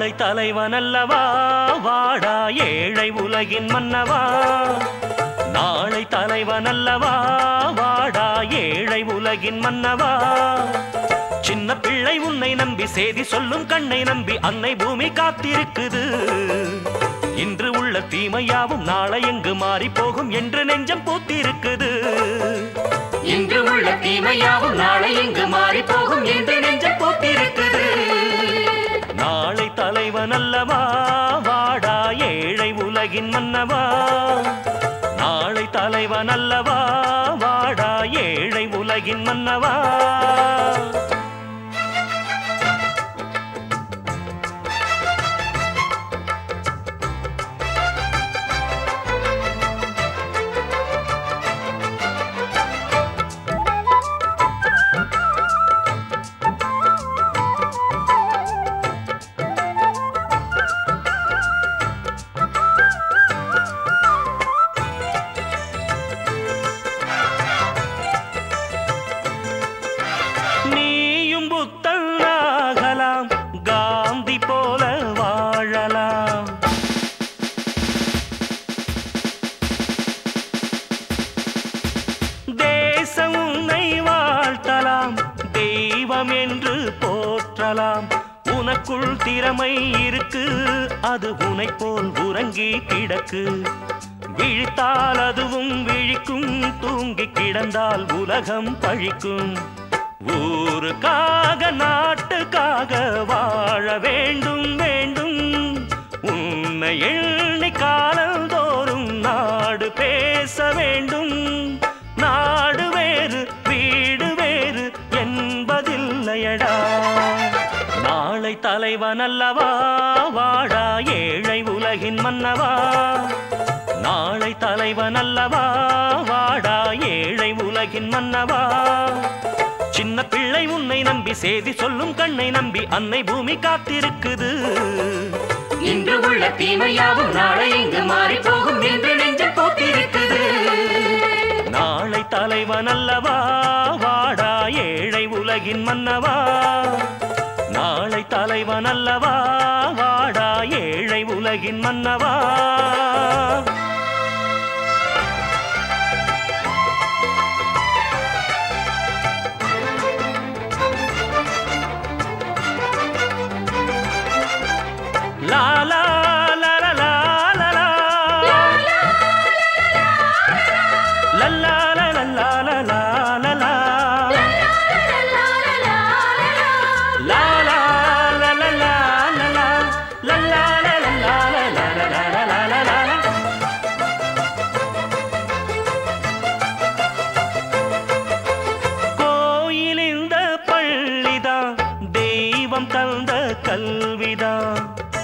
நாளை தலைவன் அல்லவா வாடா ஏழை உலகின் மன்னவா நாளை தலைவன் அல்லவா வாடா ஏழை உலகின் மன்னவா சின்ன பிள்ளை உன்னை நம்பி செய்தி சொல்லும் கண்ணை நம்பி அன்னை பூமி காத்திருக்குது இன்று உள்ள தீமையாவும் நாளை எங்கு மாறி போகும் என்று நெஞ்சம் பூத்திருக்குது இன்று உள்ள தீமையாவும் நாளை எங்கு மாறி போகும் என்று நெஞ்சம் போத்திருக்குது நாளை தலைவன் அல்லவா வாடா ஏழை உலகின் மன்னவா நாளை தலைவன் அல்லவா வாடா ஏழை உலகின் மன்னவா நீயும் புத்தனாகலாம் காந்தி போல வாழலாம் தேசம் உன்னை வாழ்த்தலாம் தெய்வம் என்று போற்றலாம் உனக்குள் திறமை இருக்கு அது உனை போல் உறங்கி கிடக்கு விழித்தால் அதுவும் விழிக்கும் தூங்கி கிடந்தால் உலகம் பழிக்கும் ஊருக்காக நாட்டுக்காக வாழ வேண்டும் வேண்டும் உன்னை எண்ணி காலந்தோறும் நாடு பேச வேண்டும் நாடு வேறு வீடு வேறு என்பதில்லையடா நாளை தலைவன் அல்லவா வாழா ஏழை உலகின் மன்னவா நாளை தலைவன் அல்லவா வாடா ஏழை உலகின் மன்னவா சின்ன பிள்ளை உன்னை நம்பி செய்தி சொல்லும் கண்ணை நம்பி அன்னை பூமி காத்திருக்குது இன்று உள்ள தீமையாவும் நாளை எங்கு மாறி போகும் என்று நெஞ்சம் போத்திருக்குது நாளை தலைவன் அல்லவா வாடா ஏழை உலகின் மன்னவா நாளை தலைவன் அல்லவா வாடா ஏழை உலகின் மன்னவா லா லா லா லா லா லா லா. லா லா லா லா லா லா லா லா லா. லா லா லா லா லா லா லா. லா லா லா லா லா லா லா லா லா லா லா லா லா. கோயில் இந்த பள்ளிதான் தெய்வம் தந்த கல்விதான்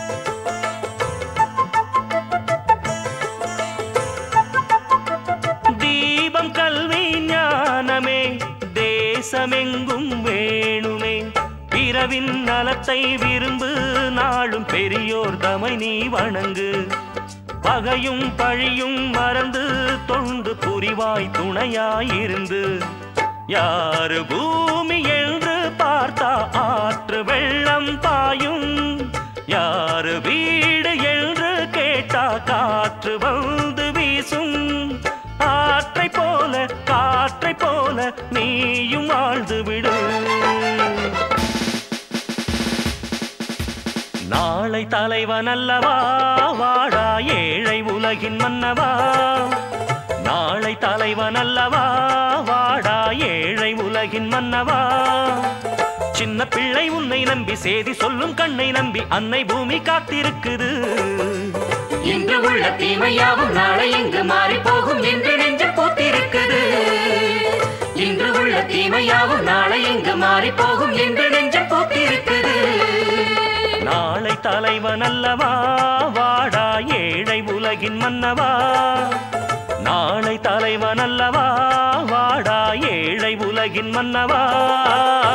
தீபம் கல்வி ஞானமே தேசமெங்கும் வேணுமே பிறவின் நலத்தை விரும்பு நாளும் பெரியோர் தமை நீ வணங்கு பகையும் பழியும் மறந்து தொண்டு புரிவாய் துணையாயிருந்து யாரு பூமி என்று பார்த்தா ஆற்று வெள்ளம் பாயும் யாரு வீடு என்று கேட்டா காற்று வந்து வீசும் ஆற்றை போல காற்றை போல நீயும் வாழ்ந்து விடு நாளை தலைவன் அல்லவா வாடா ஏழை உலகின் மன்னவா நாளை தலைவன் அல்லவா வாடா ஏழை உலகின் மன்னவா சின்ன பிள்ளை உன்னை நம்பி செய்தி சொல்லும் கண்ணை நம்பி அன்னை பூமி காத்திருக்குது இன்று உள்ள தீமையாவும் நாளை எங்கு மாறி போகும் என்று நெஞ்சம் போத்திருக்குது இன்று உள்ள தீமையாவும் நாளை எங்கு மாறி போகும் என்று நெஞ்சம் போத்திருக்குது நாளை தலைவன் அல்லவா வாடா ஏழை உலகின் மன்னவா நாளை தலைவன் அல்லவா வாடா ஏழை உலகின் மன்னவா